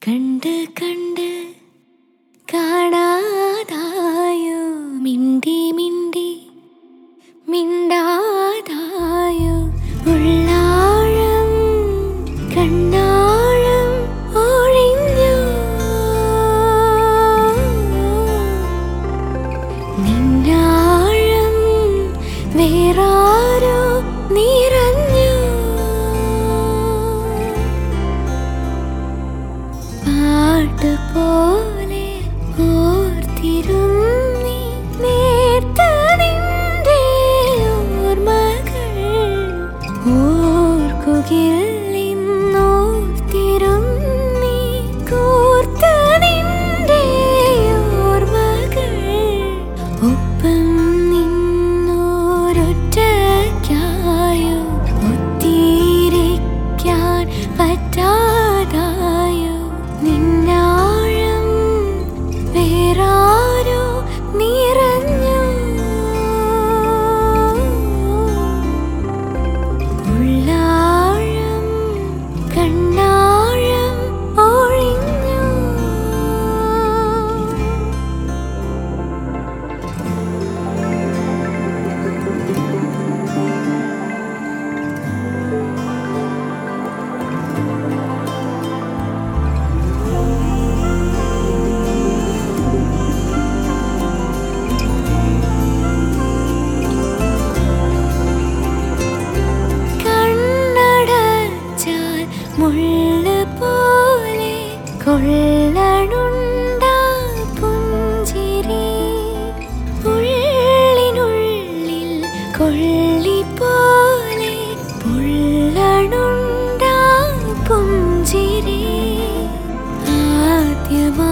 കണ്ട് കണ്ട് കാണാതായോ മിണ്ടി മിണ്ടി മിണ്ടാതായോ ഉള്ളാഴം കണ്ണാഴം ഒഴിഞ്ഞു നിന്നാഴം വേറാരോ നിറഞ്ഞു പാട്ട് പോലെ ഓർത്തിരുന്നി നേർത്ത നിന്റെ ഓർമ്മകൾ ഓർക്കുകയില്ലെന്നോർത്തിരുന്നി കൂർത്ത നിന്റെ ഓർമ്മകൾ ഒപ്പം നിന്നോരൊറ്റയ്ക്കായോ ഒത്തിരിക്കാൻ പറ്റാതായോ നിന്നാഴം വേറാരോ നിറഞ്ഞു ഉള്ളാഴം കണ്ണാഴം ഒഴിഞ്ഞു കണ്ണടച്ചാൽ മുള്ള് പോലെ കൊള്ളണുണ്ടാ പുഞ്ചിരി ഉള്ളിനുള്ളിൽ കൊള്ളി പോലെ പൊള്ളണുണ്ടാ പുഞ്ചിരി ആദ്യമായി